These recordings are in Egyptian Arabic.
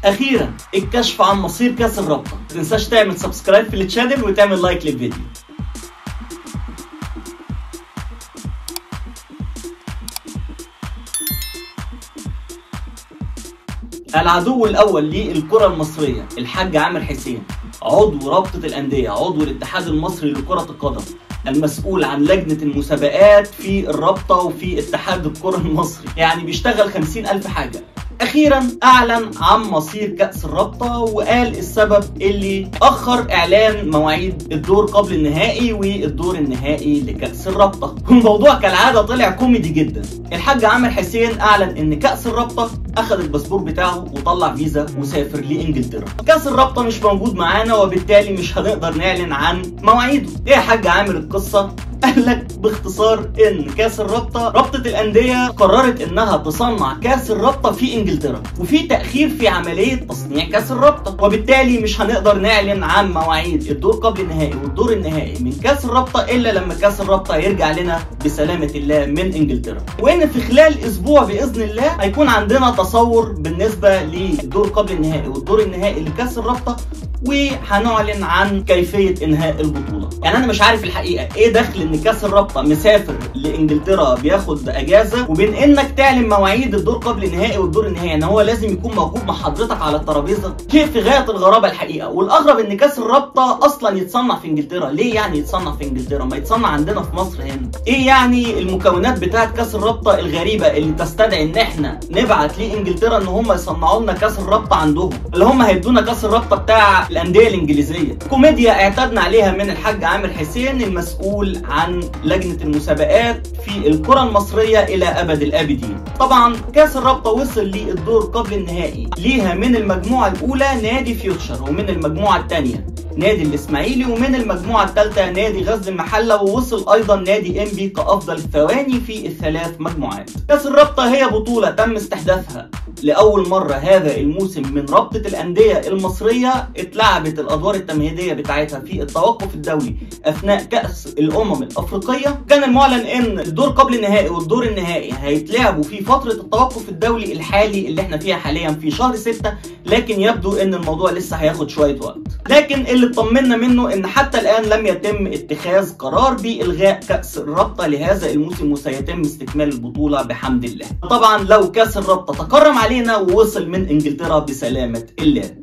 اخيرا الكشف عن مصير كاس الرابطه ما تنساش تعمل سبسكرايب في الشانل وتعمل لايك للفيديو العدو الاول للكره المصريه الحاج عامر حسين عضو رابطه الانديه عضو الاتحاد المصري لكره القدم المسؤول عن لجنة المسابقات في الرابطة وفي اتحاد الكرة المصري يعني بيشتغل خمسين ألف حاجة أخيرا أعلن عن مصير كأس الرابطة وقال السبب اللي أخر إعلان مواعيد الدور قبل النهائي والدور النهائي لكأس الرابطة والموضوع كالعادة طلع كوميدي جدا الحاج عامر حسين أعلن إن كأس الرابطة أخذ الباسبور بتاعه وطلع فيزا وسافر لإنجلترا كأس الرابطة مش موجود معانا وبالتالي مش هنقدر نعلن عن مواعيده إيه يا حاج عامر القصة قال لك باختصار ان كاس الرابطه رابطه الانديه قررت انها تصنع كاس الرابطه في انجلترا وفي تاخير في عمليه تصنيع كاس الرابطه وبالتالي مش هنقدر نعلن عن مواعيد الدور قبل النهائي والدور النهائي من كاس الرابطه الا لما كاس الرابطه يرجع لنا بسلامه الله من انجلترا وان في خلال اسبوع باذن الله هيكون عندنا تصور بالنسبه للدور قبل النهائي والدور النهائي لكاس الرابطه وهنعلن عن كيفيه انهاء البطوله يعني انا مش عارف الحقيقه ايه دخل ان كاس الرابطه مسافر لانجلترا بياخد اجازه وبين انك تعلن مواعيد الدور قبل النهائي والدور النهائي يعني هو لازم يكون موجود مع حضرتك على الترابيزه شيء في غايه الغرابه الحقيقه والاغرب ان كاس الرابطه اصلا يتصنع في انجلترا ليه يعني يتصنع في انجلترا ما يتصنع عندنا في مصر هنا ايه يعني المكونات بتاعه كاس الرابطه الغريبه اللي تستدعي ان احنا نبعت لانجلترا ان هم يصنعوا لنا كاس الرابطه عندهم اللي هم هيدونا كاس الرابطه بتاع الانديه الانجليزيه كوميديا اعتدنا عليها من الحاج عامر حسين المسؤول عن لجنه المسابقات في الكره المصريه الى ابد الابدين طبعا كاس الرابطه وصل للدور قبل النهائي ليها من المجموعه الاولى نادي فيوتشر ومن المجموعه الثانيه نادي الاسماعيلي ومن المجموعه الثالثه نادي غزل المحله ووصل ايضا نادي انبي كافضل الثواني في الثلاث مجموعات كاس الرابطه هي بطوله تم استحداثها لاول مره هذا الموسم من رابطه الانديه المصريه اتلعبت الادوار التمهيديه بتاعتها في التوقف الدولي اثناء كاس الامم الافريقيه كان المعلن ان الدور قبل النهائي والدور النهائي هيتلعبوا في فتره التوقف الدولي الحالي اللي احنا فيها حاليا في شهر 6 لكن يبدو ان الموضوع لسه هياخد شويه وقت لكن اللي اطمنا منه ان حتى الان لم يتم اتخاذ قرار بالغاء كاس الرابطه لهذا الموسم وسيتم استكمال البطوله بحمد الله طبعا لو كاس الرابطه تكرم علينا ووصل من انجلترا بسلامه الله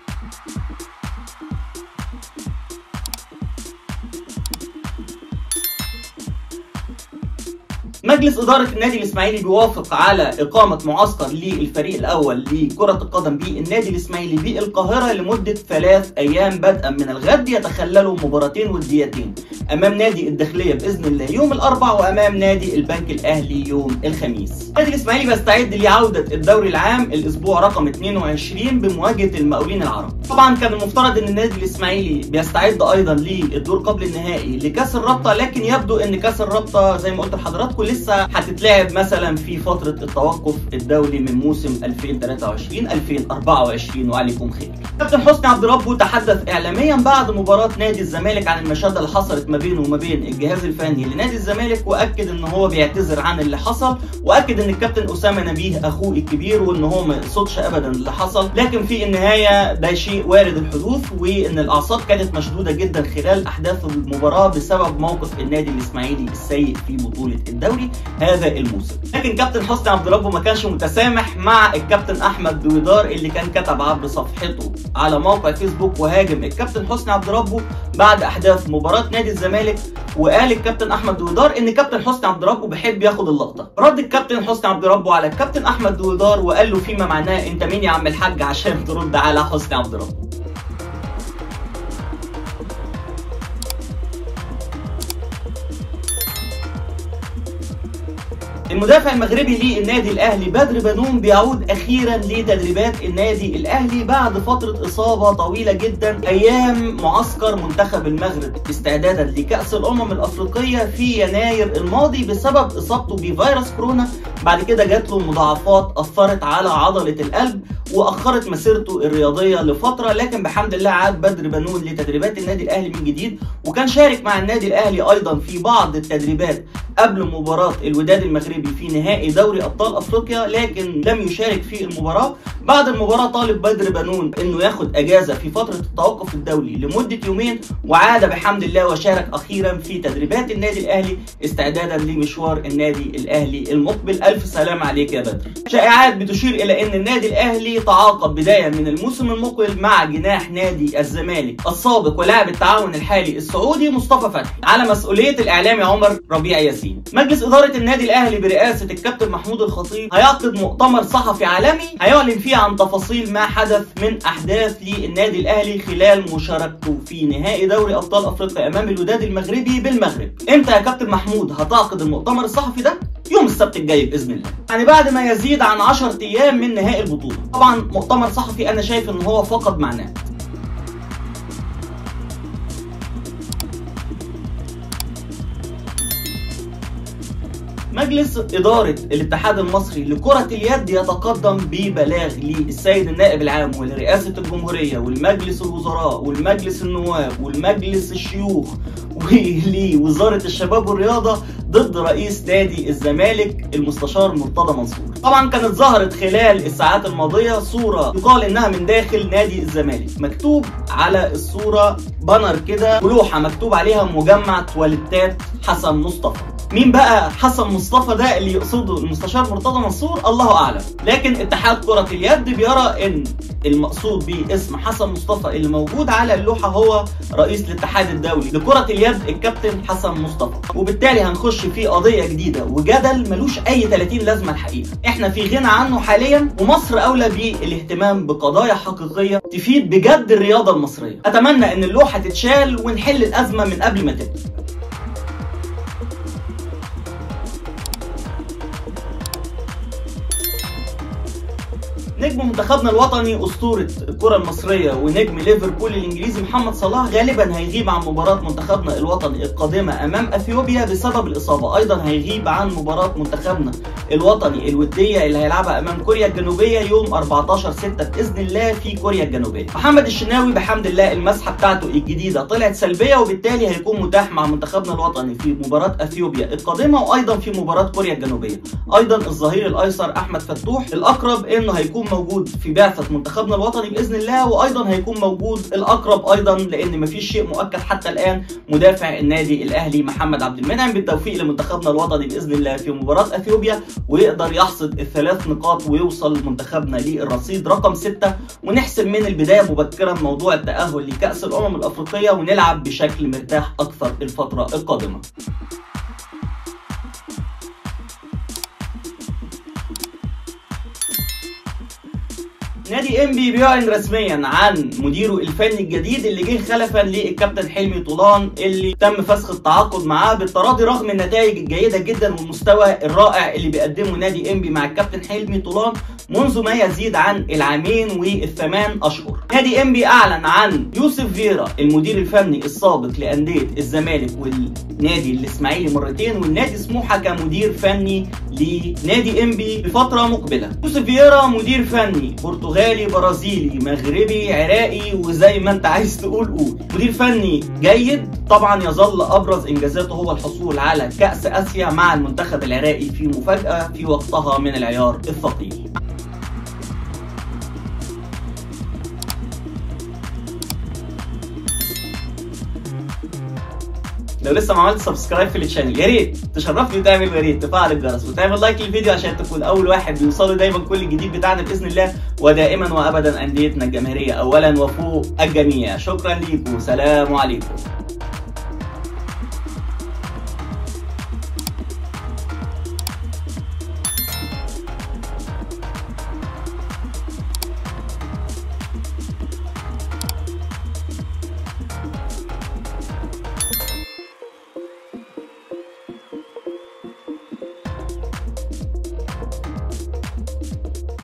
مجلس إدارة النادي الإسماعيلي بيوافق على إقامة معسكر للفريق الأول لكرة القدم بالنادي الإسماعيلي بالقاهرة لمدة ثلاث أيام بدءا من الغد يتخللوا مباراتين وديتين أمام نادي الداخلية بإذن الله يوم الأربع وأمام نادي البنك الأهلي يوم الخميس. النادي الإسماعيلي بيستعد لعودة الدوري العام الأسبوع رقم 22 بمواجهة المقاولين العرب. طبعا كان المفترض إن النادي الإسماعيلي بيستعد أيضا للدور قبل النهائي لكأس الرابطة لكن يبدو إن كأس الرابطة زي ما قلت لحضراتكم لسه هتتلعب مثلا في فترة التوقف الدولي من موسم 2023 2024 وعليكم خير. كابتن حسني عبد ربه تحدث اعلاميا بعد مباراة نادي الزمالك عن المشادة اللي حصلت ما بينه وما بين الجهاز الفني لنادي الزمالك واكد ان هو بيعتذر عن اللي حصل واكد ان الكابتن اسامه نبيه اخوه الكبير وان هو ما يقصدش ابدا اللي حصل لكن في النهايه ده شيء وارد الحدوث وان الاعصاب كانت مشدوده جدا خلال احداث المباراه بسبب موقف النادي الاسماعيلي السيء في بطوله الدوري هذا الموسم لكن كابتن حسني عبد ربه ما كانش متسامح مع الكابتن احمد دويدار اللي كان كتب عبر صفحته على موقع فيسبوك وهاجم الكابتن حسني عبد ربه بعد احداث مباراه نادي الزمالك وقال الكابتن احمد دويدار ان كابتن حسني عبد ربه بيحب ياخد اللقطه رد الكابتن حسني عبد ربه على الكابتن احمد دويدار وقال له فيما معناه انت مين يا عم الحاج عشان ترد على حسني عبد ربه المدافع المغربي للنادي الاهلي بدر بنون بيعود اخيرا لتدريبات النادي الاهلي بعد فتره اصابه طويله جدا ايام معسكر منتخب المغرب استعدادا لكاس الامم الافريقيه في يناير الماضي بسبب اصابته بفيروس كورونا بعد كده جات له مضاعفات اثرت على عضله القلب واخرت مسيرته الرياضيه لفتره لكن بحمد الله عاد بدر بنون لتدريبات النادي الاهلي من جديد وكان شارك مع النادي الاهلي ايضا في بعض التدريبات قبل مباراة الوداد المغربي في نهائي دوري ابطال افريقيا لكن لم يشارك في المباراة بعد المباراة طالب بدر بنون انه ياخد اجازة في فترة التوقف الدولي لمدة يومين وعاد بحمد الله وشارك اخيرا في تدريبات النادي الاهلي استعدادا لمشوار النادي الاهلي المقبل الف سلام عليك يا بدر شائعات بتشير الى ان النادي الاهلي تعاقد بداية من الموسم المقبل مع جناح نادي الزمالك السابق ولاعب التعاون الحالي السعودي مصطفى فتحي على مسؤولية الاعلامي عمر ربيع ياسين مجلس ادارة النادي الاهلي برئاسة الكابتن محمود الخطيب هيعقد مؤتمر صحفي عالمي هيعلن فيه عن تفاصيل ما حدث من احداث للنادي الاهلي خلال مشاركته في نهائي دوري ابطال افريقيا امام الوداد المغربي بالمغرب امتى يا كابتن محمود هتعقد المؤتمر الصحفي ده يوم السبت الجاي باذن الله يعني بعد ما يزيد عن 10 ايام من نهائي البطوله طبعا مؤتمر صحفي انا شايف ان هو فقد معناه مجلس إدارة الاتحاد المصري لكرة اليد يتقدم ببلاغ للسيد النائب العام ولرئاسة الجمهورية والمجلس الوزراء والمجلس النواب والمجلس الشيوخ ولوزارة الشباب والرياضة ضد رئيس نادي الزمالك المستشار مرتضى منصور طبعا كانت ظهرت خلال الساعات الماضية صورة يقال انها من داخل نادي الزمالك مكتوب على الصورة بانر كده ولوحة مكتوب عليها مجمع تواليتات حسن مصطفى مين بقى حسن مصطفى ده اللي يقصده المستشار مرتضى منصور الله اعلم لكن اتحاد كرة اليد بيرى ان المقصود باسم حسن مصطفى اللي موجود على اللوحة هو رئيس الاتحاد الدولي لكرة اليد الكابتن حسن مصطفى وبالتالي هنخش في قضية جديدة وجدل ملوش اي 30 لازمة الحقيقة احنا في غنى عنه حاليا ومصر اولى بالاهتمام بقضايا حقيقية تفيد بجد الرياضة المصرية اتمنى ان اللوحة تتشال ونحل الازمة من قبل ما تبدأ نجم منتخبنا الوطني اسطوره الكره المصريه ونجم ليفربول الانجليزي محمد صلاح غالبا هيغيب عن مباراه منتخبنا الوطني القادمه امام اثيوبيا بسبب الاصابه ايضا هيغيب عن مباراه منتخبنا الوطني الوديه اللي هيلعبها امام كوريا الجنوبيه يوم 14 6 باذن الله في كوريا الجنوبيه محمد الشناوي بحمد الله المسحه بتاعته الجديده طلعت سلبيه وبالتالي هيكون متاح مع منتخبنا الوطني في مباراه اثيوبيا القادمه وايضا في مباراه كوريا الجنوبيه ايضا الظهير الايسر احمد فتوح الاقرب انه هيكون موجود في بعثه منتخبنا الوطني باذن الله وايضا هيكون موجود الاقرب ايضا لان مفيش شيء مؤكد حتى الان مدافع النادي الاهلي محمد عبد المنعم بالتوفيق لمنتخبنا الوطني باذن الله في مباراه اثيوبيا ويقدر يحصد الثلاث نقاط ويوصل منتخبنا للرصيد رقم 6 ونحسم من البدايه مبكرا موضوع التاهل لكاس الامم الافريقيه ونلعب بشكل مرتاح اكثر الفتره القادمه نادي انبي بيعلن رسميا عن مديره الفني الجديد اللي جه خلفا للكابتن حلمي طولان اللي تم فسخ التعاقد معاه بالتراضي رغم النتائج الجيده جدا والمستوى الرائع اللي بيقدمه نادي انبي مع الكابتن حلمي طولان منذ ما يزيد عن العامين والثمان اشهر. نادي انبي اعلن عن يوسف فيرا المدير الفني السابق لانديه الزمالك والنادي الاسماعيلي مرتين والنادي سموحه كمدير فني لنادي انبي بفتره مقبله. يوسف فيرا مدير فني برتغالي برازيلي مغربي عراقي وزي ما انت عايز تقول قول. مدير فني جيد طبعا يظل ابرز انجازاته هو الحصول على كاس اسيا مع المنتخب العراقي في مفاجاه في وقتها من العيار الثقيل. لو لسه ما عملتش سبسكرايب في الشانل يا ريت تشرفني وتعمل يا ريت تفعل الجرس وتعمل لايك للفيديو عشان تكون اول واحد بيوصله دايما كل الجديد بتاعنا باذن الله ودائما وابدا انديتنا الجماهيريه اولا وفوق الجميع شكرا ليكم سلام عليكم